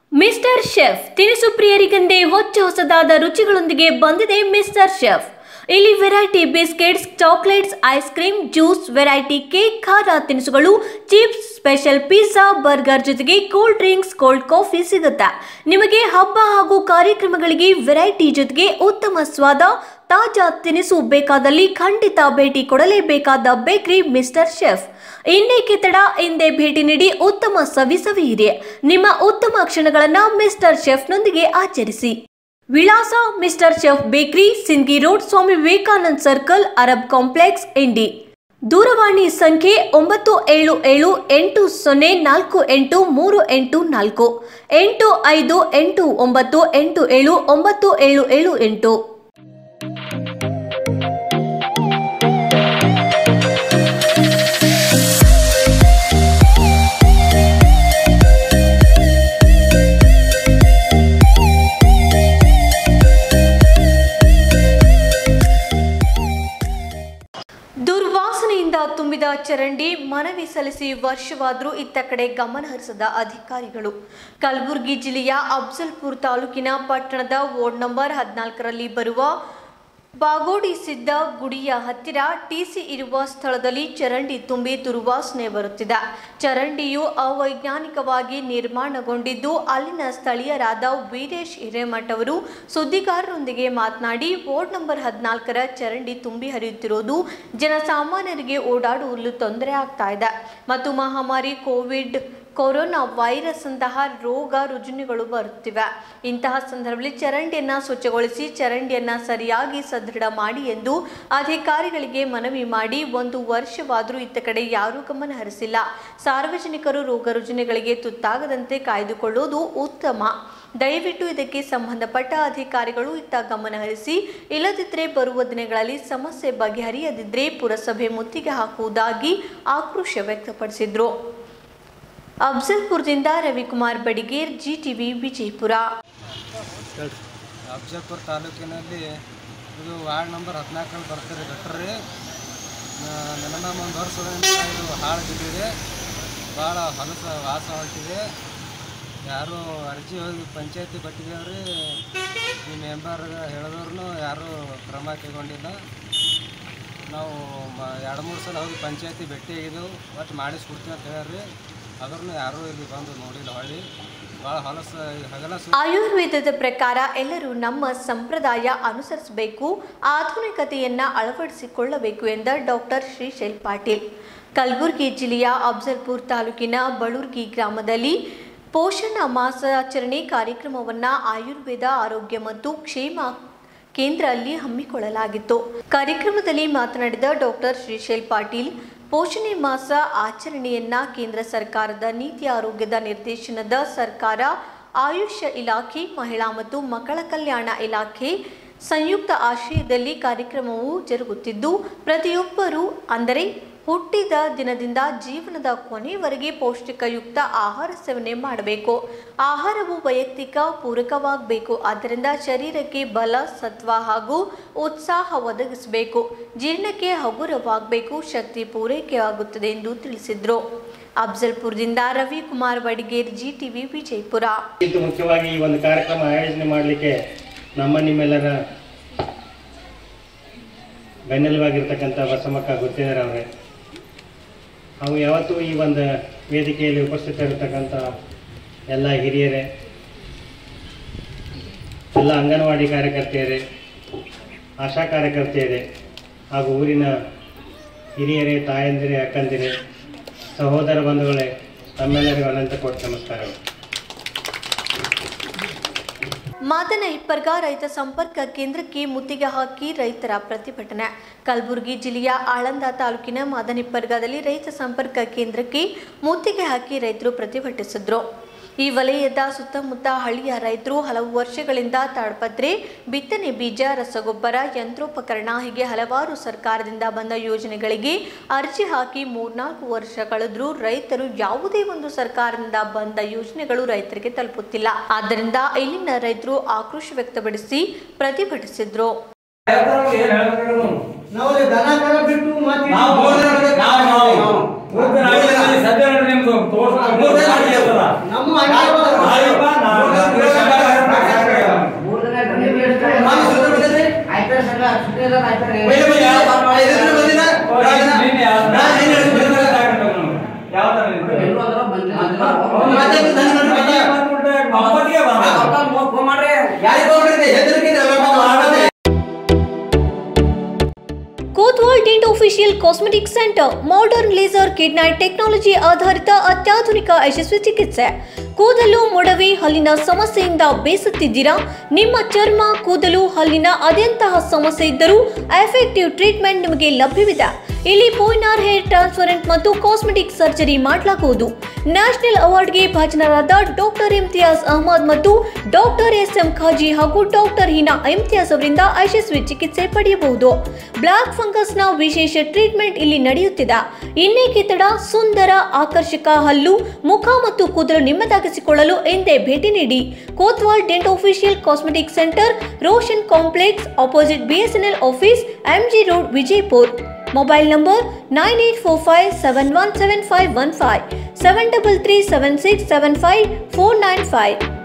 mister chef ತಿನಿಸು ಪ್ರಿಯರಿಗೆಂದೇ ಹೊಚ್ಚ ಹೊಸದಾದ ರುಚಿಗಳೊಂದಿಗೆ ಬಂದಿದೆ ಮಿಸ್ಟರ್ ಶೆಫ್ ಇಲ್ಲಿ variety biscuits chocolates ice cream juice variety cake ಖಾರ ತಿನಿಸುಗಳು ಚಿಪ್ಸ್ ಸ್ಪೆಷಲ್ ಪಿಜ್ಜಾ ಬರ್ಗರ್ ಜೊತೆಗೆ ಕೂಲ್ ಡ್ರಿಂಕ್ಸ್ ಕೋಲ್ಡ್ ಕಾಫಿ ಸಿಗುತ್ತೆ ನಿಮಗೆ ಹಬ್ಬ ಹಾಗೂ ಕಾರ್ಯಕ್ರಮಗಳಿಗೆ ವೆರೈಟಿ ಜೊತೆಗೆ ಉತ್ತಮ ಸ್ವಾದ ತಾಜಾ ತಿನಿಸು ಬೇಕಾದಲ್ಲಿ ಖಂಡಿತ ಭೇಟಿ ಕೊಡಲೇಬೇಕಾದ ಬೇಕರಿ ಮಿಸ್ಟರ್ ಶೆಫ್ ಇನ್ನೇಕೆ ತಡ ಹಿಂದೆ ಭೇಟಿ ನೀಡಿ ಉತ್ತಮ ಸವಿ ಸವಿಯಿರಿ ನಿಮ್ಮ ಉತ್ತಮ ಕ್ಷಣಗಳನ್ನ ಮಿಸ್ಟರ್ ಶೆಫ್ನೊಂದಿಗೆ ಆಚರಿಸಿ ವಿಳಾಸ ಮಿಸ್ಟರ್ ಶೆಫ್ ಬೇಕರಿ ಸಿಂಗಿ road Swami Vivekanand circle Arab complex Indi ದೂರವಾಣಿ ಸಂಖ್ಯೆ ಒಂಬತ್ತು ಏಳು ಏಳು ಎಂಟು ಸೊನ್ನೆ ನಾಲ್ಕು ಎಂಟು ಮೂರು ಎಂಟು ನಾಲ್ಕು ಎಂಟು ಐದು ಎಂಟು ಒಂಬತ್ತು ಎಂಟು ಏಳು ಒಂಬತ್ತು ಏಳು ಏಳು ಎಂಟು ದುರ್ವಾಸನೆಯಿಂದ ತುಂಬಿದ ಚರಂಡಿ ಮನವಿ ಸಲ್ಲಿಸಿ ವರ್ಷವಾದರೂ ಇತ್ತ ಕಡೆ ಗಮನ ಹರಿಸದ ಅಧಿಕಾರಿಗಳು ಕಲಬುರಗಿ ಜಿಲ್ಲೆಯ ಅಫ್ಜಲ್ಪುರ್ ತಾಲೂಕಿನ ಪಟ್ಟಣದ ವಾರ್ಡ್ ನಂಬರ್ ಹದಿನಾಲ್ಕರಲ್ಲಿ ಬರುವ ಬಾಗೋಡಿ ಸಿದ್ದ ಗುಡಿಯ ಹತ್ತಿರ ಟಿಸಿ ಇರುವ ಸ್ಥಳದಲ್ಲಿ ಚರಂಡಿ ತುಂಬಿ ದುರ್ವಾಸನೆ ಬರುತ್ತಿದೆ ಚರಂಡಿಯು ಅವೈಜ್ಞಾನಿಕವಾಗಿ ನಿರ್ಮಾಣಗೊಂಡಿದ್ದು ಅಲ್ಲಿನ ಸ್ಥಳೀಯರಾದ ವೀರೇಶ್ ಹಿರೇಮಠ್ ಅವರು ಸುದ್ದಿಗಾರರೊಂದಿಗೆ ಮಾತನಾಡಿ ವಾರ್ಡ್ ನಂಬರ್ ಹದಿನಾಲ್ಕರ ಚರಂಡಿ ತುಂಬಿ ಹರಿಯುತ್ತಿರುವುದು ಜನಸಾಮಾನ್ಯರಿಗೆ ಓಡಾಡುವಲು ತೊಂದರೆ ಆಗ್ತಾ ಇದೆ ಮತ್ತು ಮಹಾಮಾರಿ ಕೋವಿಡ್ ಕೊರೋನಾ ವೈರಸ್ ಅಂತಹ ರೋಗ ರುಜಿನಗಳು ಬರುತ್ತಿವೆ ಇಂತಹ ಸಂದರ್ಭದಲ್ಲಿ ಚರಂಡಿಯನ್ನ ಸ್ವಚ್ಛಗೊಳಿಸಿ ಚರಂಡಿಯನ್ನ ಸರಿಯಾಗಿ ಸದೃಢ ಮಾಡಿ ಎಂದು ಅಧಿಕಾರಿಗಳಿಗೆ ಮನವಿ ಮಾಡಿ ಒಂದು ವರ್ಷವಾದರೂ ಇತ್ತ ಕಡೆ ಯಾರೂ ಗಮನ ಹರಿಸಿಲ್ಲ ಸಾರ್ವಜನಿಕರು ರೋಗ ರುಜಿನಗಳಿಗೆ ತುತ್ತಾಗದಂತೆ ಕಾಯ್ದುಕೊಳ್ಳುವುದು ಉತ್ತಮ ದಯವಿಟ್ಟು ಇದಕ್ಕೆ ಸಂಬಂಧಪಟ್ಟ ಅಧಿಕಾರಿಗಳು ಇತ್ತ ಗಮನ ಹರಿಸಿ ಇಲ್ಲದಿದ್ದರೆ ಬರುವ ದಿನಗಳಲ್ಲಿ ಸಮಸ್ಯೆ ಬಗೆಹರಿಯದಿದ್ದರೆ ಪುರಸಭೆ ಮುತ್ತಿಗೆ ಹಾಕುವುದಾಗಿ ಆಕ್ರೋಶ ವ್ಯಕ್ತಪಡಿಸಿದ್ರು ಅಫ್ಜಲ್ಪುರದಿಂದ ರವಿಕುಮಾರ್ ಬಡಿಗೇರ್ ಜಿ ಟಿವಿ ವಿಜಯಪುರ ಅಫ್ಜಲ್ಪುರ ತಾಲೂಕಿನಲ್ಲಿ ಇದು ವಾರ್ಡ್ ನಂಬರ್ ಹದಿನಾಲ್ಕರಲ್ಲಿ ಬರ್ತಾರೆ ಗಟ್ರಿ ನನ್ನ ಒಂದು ವರ್ಷದಿಂದ ಇದು ಹಾಳು ಬಿದ್ದಿದೆ ಭಾಳ ಹೊಲಸ ವಾಸ ಹೊರಟಿದೆ ಯಾರು ಅರ್ಜಿ ಹೋಗಿ ಪಂಚಾಯತಿ ಕೊಟ್ಟಿದ್ದೇವ್ರಿ ಈ ಮೆಂಬರ್ ಹೇಳಿದವ್ರು ಯಾರೂ ಕ್ರಮ ಕೈಗೊಂಡಿಲ್ಲ ನಾವು ಮ- ಎರಡು ಮೂರು ಸಲ ಹೋಗಿ ಪಂಚಾಯತಿ ಭೇಟಿ ಆಗಿದ್ದೆವು ಒಟ್ಟು ಮಾಡಿಸ್ಕೊಡ್ತೀವಿ ಅಂತ ಹೇಳ್ರಿ ಆದ್ರೂ ಯಾರೂ ಇಲ್ಲಿ ಬಂದು ನೋಡಿಲ್ಲ ಹೊಳ್ಳಿ ಭಾಳ ಹೊಲಸ ಹಗಲ ಸು ಆಯುರ್ವೇದದ ಪ್ರಕಾರ ಎಲ್ಲರೂ ನಮ್ಮ ಸಂಪ್ರದಾಯ ಅನುಸರಿಸಬೇಕು ಆಧುನಿಕತೆಯನ್ನ ಅಳವಡಿಸಿಕೊಳ್ಳಬೇಕು ಎಂದ ಡಾಕ್ಟರ್ ಶ್ರೀಶೈಲ್ ಪಾಟೀಲ್ ಕಲಬುರಗಿ ಜಿಲ್ಲೆಯ ಅಫ್ಜಲ್ಪುರ್ ತಾಲೂಕಿನ ಬಳೂರ್ಗಿ ಗ್ರಾಮದಲ್ಲಿ ಪೋಷಣ ಮಾಸಾಚರಣೆ ಕಾರ್ಯಕ್ರಮವನ್ನ ಆಯುರ್ವೇದ ಆರೋಗ್ಯ ಮತ್ತು ಕ್ಷೇಮ ಕೇಂದ್ರ ಅಲ್ಲಿ ಹಮ್ಮಿಕೊಳ್ಳಲಾಗಿತ್ತು ಕಾರ್ಯಕ್ರಮದಲ್ಲಿ ಮಾತನಾಡಿದ ಡಾಕ್ಟರ್ ಶ್ರೀಶೈಲ್ ಪಾಟೀಲ್ ಪೋಷಣೆ ಮಾಸ ಆಚರಣೆಯನ್ನ ಕೇಂದ್ರ ಸರ್ಕಾರದ ನೀತಿ ಆರೋಗ್ಯದ ನಿರ್ದೇಶನದ ಸರ್ಕಾರ ಆಯುಷ್ ಇಲಾಖೆ ಮಹಿಳಾ ಮತ್ತು ಮಕ್ಕಳ ಕಲ್ಯಾಣ ಇಲಾಖೆ ಸಂಯುಕ್ತ ಆಶ್ರಯದಲ್ಲಿ ಕಾರ್ಯಕ್ರಮವು ಜರುಗುತ್ತಿದ್ದು ಪ್ರತಿಯೊಬ್ಬರೂ ಅಂದರೆ ಹುಟ್ಟಿದ ದಿನದಿಂದ ಜೀವನದ ಕೊನೆಯವರೆಗೆ ಪೌಷ್ಟಿಕಯುಕ್ತ ಆಹಾರ ಸೇವನೆ ಮಾಡಬೇಕು ಆಹಾರವು ವೈಯಕ್ತಿಕ ಪೂರಕವಾಗಬೇಕು ಆದ್ದರಿಂದ ಶರೀರಕ್ಕೆ ಬಲ ಸತ್ವ ಹಾಗೂ ಉತ್ಸಾಹ ಒದಗಿಸಬೇಕು ಜೀರ್ಣಕ್ಕೆ ಹಗುರವಾಗಬೇಕು ಶಕ್ತಿ ಪೂರೈಕೆಯಾಗುತ್ತದೆ ಎಂದು ತಿಳಿಸಿದರು ಅಫ್ಜಲ್ಪುರದಿಂದ ರವಿಕುಮಾರ್ ಬಡಿಗೇರ್ ಜಿ ಟಿವಿ ವಿಜಯಪುರ ಇದು ಮುಖ್ಯವಾಗಿ ಈ ಒಂದು ಕಾರ್ಯಕ್ರಮ ಆಯೋಜನೆ ಮಾಡಲಿಕ್ಕೆ ನಮ್ಮ ನಿಮ್ಮೆಲ್ಲರ ಬೆನ್ನೆಲುವಾಗಿರ್ತಕ್ಕಂಥ ಬಸಮ್ಮಕ್ಕ ಗೊತ್ತಿದ್ದಾರೆ ಅವರೇ ಹಾಗೂ ಯಾವತ್ತೂ ಈ ಒಂದು ವೇದಿಕೆಯಲ್ಲಿ ಉಪಸ್ಥಿತರಿರ್ತಕ್ಕಂಥ ಎಲ್ಲ ಹಿರಿಯರೇ ಎಲ್ಲ ಅಂಗನವಾಡಿ ಕಾರ್ಯಕರ್ತೆಯರೇ ಆಶಾ ಕಾರ್ಯಕರ್ತೆಯರೇ ಹಾಗೂ ಊರಿನ ಹಿರಿಯರೇ ತಾಯಂದಿರೇ ಅಕ್ಕಂದಿರೇ ಸಹೋದರ ಬಂಧುಗಳೇ ತಮ್ಮೆಲ್ಲರಿಗೂ ಅನಂತ ಕೋಟಿ ನಮಸ್ಕಾರಗಳು ಮಾದನ ಇಪ್ಪರ್ಗ ರೈತ ಸಂಪರ್ಕ ಕೇಂದ್ರಕ್ಕೆ ಮುತ್ತಿಗೆ ಹಾಕಿ ರೈತರ ಪ್ರತಿಭಟನೆ ಕಲಬುರಗಿ ಜಿಲ್ಲೆಯ ಆಳಂದ ತಾಲೂಕಿನ ಮಾದನಿಪ್ಪರ್ಗದಲ್ಲಿ ರೈತ ಸಂಪರ್ಕ ಕೇಂದ್ರಕ್ಕೆ ಮುತ್ತಿಗೆ ಹಾಕಿ ರೈತರು ಪ್ರತಿಭಟಿಸಿದ್ರು ಈ ವಲಯದ ಸುತ್ತಮುತ್ತ ಹಳ್ಳಿಯ ರೈತರು ಹಲವು ವರ್ಷಗಳಿಂದ ತಾಡ್ಪತ್ರೆ ಬಿತ್ತನೆ ಬೀಜ ರಸಗೊಬ್ಬರ ಯಂತ್ರೋಪಕರಣ ಹೀಗೆ ಹಲವಾರು ಸರ್ಕಾರದಿಂದ ಬಂದ ಯೋಜನೆಗಳಿಗೆ ಅರ್ಜಿ ಹಾಕಿ ಮೂರ್ನಾಲ್ಕು ವರ್ಷ ಕಳೆದ್ರೂ ರೈತರು ಯಾವುದೇ ಒಂದು ಸರ್ಕಾರದಿಂದ ಬಂದ ಯೋಜನೆಗಳು ರೈತರಿಗೆ ತಲುಪುತ್ತಿಲ್ಲ ಆದ್ದರಿಂದ ಇಲ್ಲಿನ ರೈತರು ಆಕ್ರೋಶ ವ್ಯಕ್ತಪಡಿಸಿ ಪ್ರತಿಭಟಿಸಿದ್ರು ನಾವು ದನ ಕರ ಬಿಟ್ಟು ಮತ್ತೆ ನಾವು ಹೋದ್ರೆ ನಾವು ನಾವು ಮೂರ್ತಿ ನಾಲ್ಕು ಸದ್ಯ ನೋಡ್ರಿ ನಿಮ್ದು ತೋರ್ಸ್ಕೊಂಡು ನಮ್ಮ ಹಂಗೆ ನಾಳೆಪ್ಪ ನಾವು Kotwal dent official cosmetic centre modern laser ಕಿಡ್ನೈಟ್ ಟೆಕ್ನಾಲಜಿ ಆಧಾರಿತ ಅತ್ಯಾಧುನಿಕ ಯಶಸ್ವಿ ಚಿಕಿತ್ಸೆ ಕೂದಲು ಮೊಡವೆ ಹಲ್ಲಿನ ಸಮಸ್ಯೆಯಿಂದ ಬೇಸತ್ತಿದ್ದೀರಾ ನಿಮ್ಮ ಚರ್ಮ ಕೂದಲು ಹಲ್ಲಿನ ಅದೆಂತಹ ಸಮಸ್ಯೆ ಇದ್ದರೂ ಎಫೆಕ್ಟಿವ್ ಟ್ರೀಟ್ಮೆಂಟ್ ನಿಮಗೆ ಲಭ್ಯವಿದೆ ಇಲ್ಲಿ ಪೋಯ್ನಾರ್ ಹೇರ್ ಟ್ರಾನ್ಸ್ಪರೆಂಟ್ ಮತ್ತು ಕಾಸ್ಮೆಟಿಕ್ ಸರ್ಜರಿ ಮಾಡಲಾಗುವುದು ನ್ಯಾಷನಲ್ ಅವಾರ್ಡ್ಗೆ ಭಾಜನರಾದ ಡಾಕ್ಟರ್ ಇಮ್ತಿಯಾಜ್ ಅಹಮದ್ ಮತ್ತು ಡಾಕ್ಟರ್ ಎಸ್ ಎಂ ಖಾಜಿ ಹಾಗೂ ಡಾಕ್ಟರ್ ಹೀನಾ ಇಮ್ತಿಯಾಜ್ ಅವರಿಂದ ಯಶಸ್ವಿ ಚಿಕಿತ್ಸೆ ಪಡೆಯಬಹುದು ಬ್ಲಾಕ್ ಫಂಗಸ್ನ ವಿಶೇಷ ಟ್ರೀಟ್ಮೆಂಟ್ ಇಲ್ಲಿ ನಡೆಯುತ್ತಿದೆ ಇನ್ನೇಕೆ ತಡ ಸುಂದರ ಆಕರ್ಷಕ ಹಲ್ಲು ಮುಖ ಮತ್ತು ಕೂದಲು ನಿಮ್ಮದಾಗಿಸಿಕೊಳ್ಳಲು ಎಂದೇ ಭೇಟಿ ನೀಡಿ Kotwal dent official cosmetic centre Roshan complex opposite BSNL office MG road Vijayapur mobile number nine eight four five seven one seven five one five seven double three seven six seven five four nine five